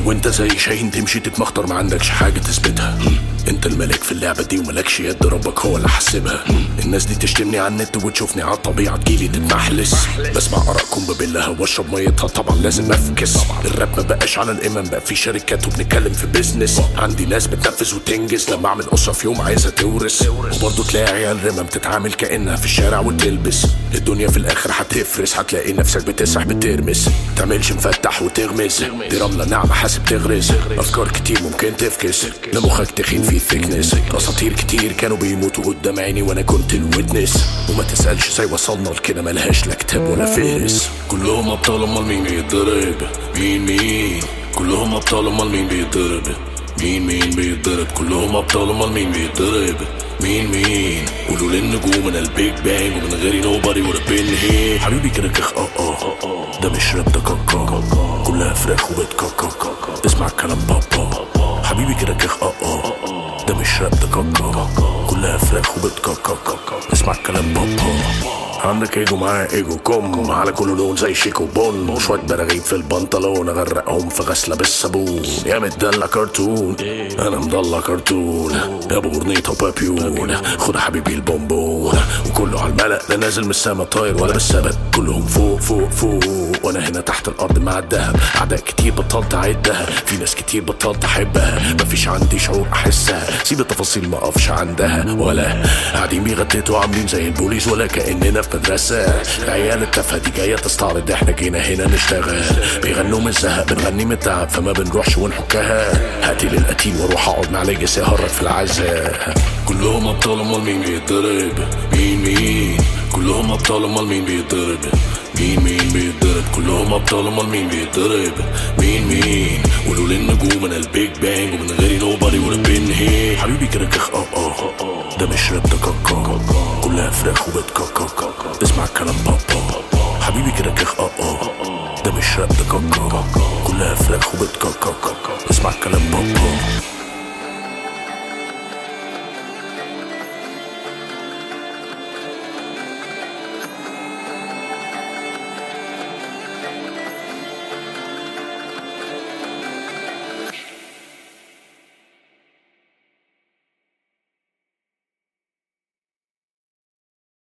وانت زي شاهين تمشي تتمخطر ما عندكش حاجة تثبتها انت الملك في اللعبة دي وملكش يد ربك هو اللي حاسبها الناس دي تشتمني على النت وتشوفني على الطبيعة تجيلي تتمحلس بسمع ارائكم ببلها واشرب ميتها طبعا لازم افكس الراب ما بقاش على الامام بقى في شركات وبنتكلم في بيزنس عندي ناس بتنفذ وتنجز لما اعمل اسرة في يوم عايزة تورث وبرضه تلاقي عيال رمم بتتعامل كانها في الشارع وتلبس الدنيا في الاخر هتفرس هتلاقي نفسك بتسرح بترمس تعملش مفتح وتغمز دي رملة ناعمة حاسب تغرز افكار كتير ممكن تفكس لمخك تخين فيه ثيكنس اساطير كتير كانوا بيموتوا قدام عيني وانا كنت الويتنس وما تسالش ازاي وصلنا لكده ملهاش لا كتاب ولا فهرس كلهم ابطال امال مين بيتضرب مين مين كلهم ابطال امال مين بيتضرب مين مين بيتضرب كلهم ابطال امال مين بيتضرب مين مين قولوا للنجوم انا البيج بانج ومن غيري نوبادي ولا بين هي حبيبي كده كخ اه اه ده مش راب ده كاكا كلها فراخ وبيت كاكا اسمع كلام بابا حبيبي كده كخ اه اه ده مش راب ده كاكا كلها فراخ وبيت كاكا اسمع كلام بابا عندك ايجو معاه ايجو كم على كل لون زي شيكو بون وشوية براغيب في البنطلون اغرقهم في غسلة بالصابون يا مدلع كرتون انا مضلع كرتون يا ابو غرنيطة وبابيون خد يا حبيبي البونبون وكله على الملأ لا نازل من السما طاير ولا بالسبب كلهم فوق فوق فوق وانا هنا تحت الارض مع الدهب اعداء كتير بطلت اعدها في ناس كتير بطلت احبها مفيش عندي شعور احسها سيب التفاصيل ما اقفش عندها ولا قاعدين بيغتتوا عاملين زي البوليس ولا كاننا في مدرسه العيال التافهه دي جايه تستعرض احنا جينا هنا نشتغل بيغنوا من الزهق بنغني من التعب فما بنروحش ونحكها هقتل القتيل واروح اقعد مع ليجس يهرج في العزاء كلهم ابطال امال مين بيتضرب مين مين كلهم ابطال امال مين بيتضرب مين مين بيتضرب كلهم ابطال امال مين بيتضرب مين مين قولوا للنجوم انا البيج بانج ومن غيري نوبادي ولا بين هي حبيبي كده كخ اه اه ده مش راب ده كاكا كلها فراخ وبيت كاكا اسمع كلام بابا حبيبي كده كخ اه اه ده مش راب ده كاكا كلها فراخ وبيت كاكا اسمع كلام بابا